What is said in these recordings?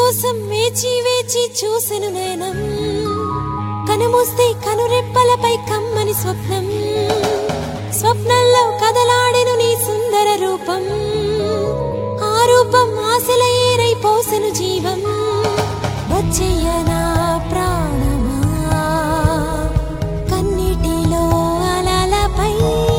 కోసం వేచి వేచి చూసెను నేనం కనుమూస్తే కనురెప్పలపై కమ్మని స్వప్నం స్వప్నంలో కదలాడెను నీ సుందర రూపం ఆ రూపం ఆశల ఏరై పోసెను జీవం వచ్చేయనా ప్రాణమా కన్నిటిలో అలలపై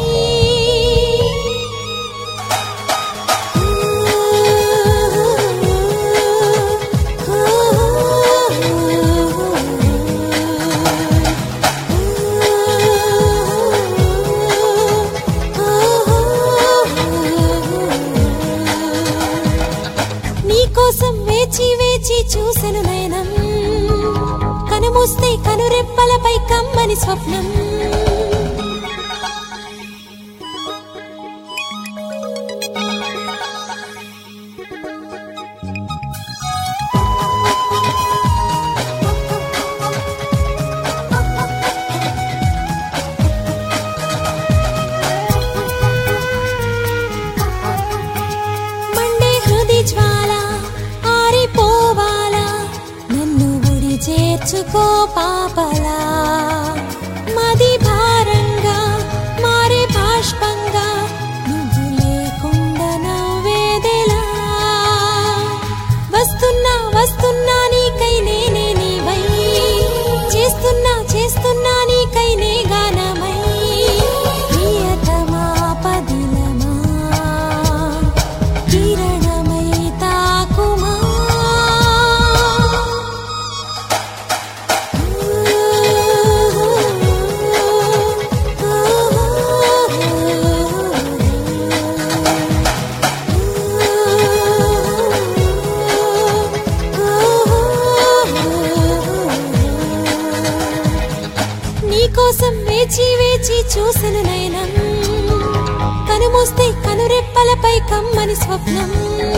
నీకోసం వేచి వేచి చూసెను నయనం కనుమూస్తే కనురెప్పలపై కమ్మని స్వప్నం మండే హృది జ్వాల ఆరిపోవాలా నన్ను గుడి చేర్చుకో పాపలా మది భారంగా మారే బాష్పంగా నువ్వు లేకుండా నవ్వేదెలా వస్తున్నా వస్తున్నా నీకై నేనే నీవై చేస్తున్నా చేస్తున్నా నీకై నే గానమై ప్రియతమా పదిలమా కిరణమై తాకుమా నీకోసం వేచి వేచి చూసెను నయనం కనుమూస్తే కనురెప్పలపై కమ్మని స్వప్నం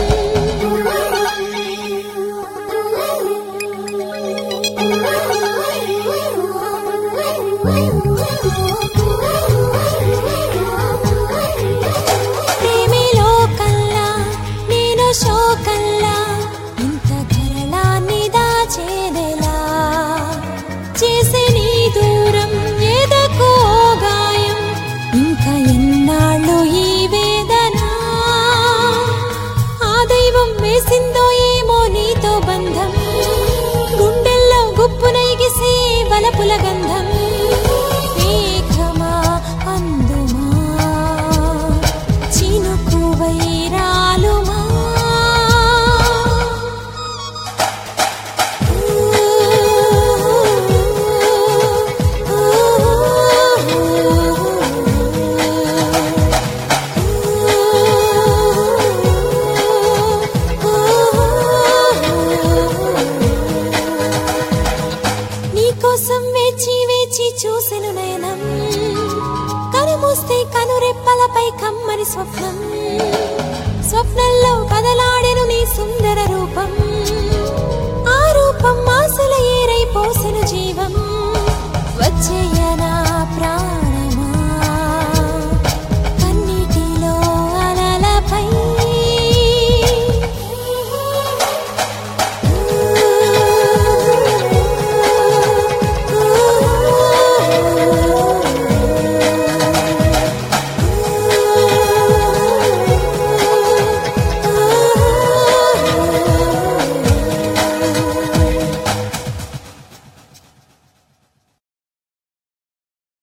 ప్రేమిలో కల్లా నేను శోకల్లా ఇంత గరళాన్ని దాచేదెలా చేసే నీ దూరం ఎదకు ఓ గాయం ఇంకా ఎన్నాళ్ళు ఈ వేదన ఆ దైవం వేసిందో ఏమో నీతో బంధం గుండెల్లో గుప్పునైగిసే వలపుల గంధం మేఘమా అందుమా చినుకు వైరాలుమా నీకోసం వేచి వేచి చూసెను నయనం కనుమూస్తే కనురెప్పలపై కమ్మని స్వప్నం స్వప్నంలో కదలాడెను నీ సుందర రూపం ఆ రూపం ఆశల ఏరై పోసెను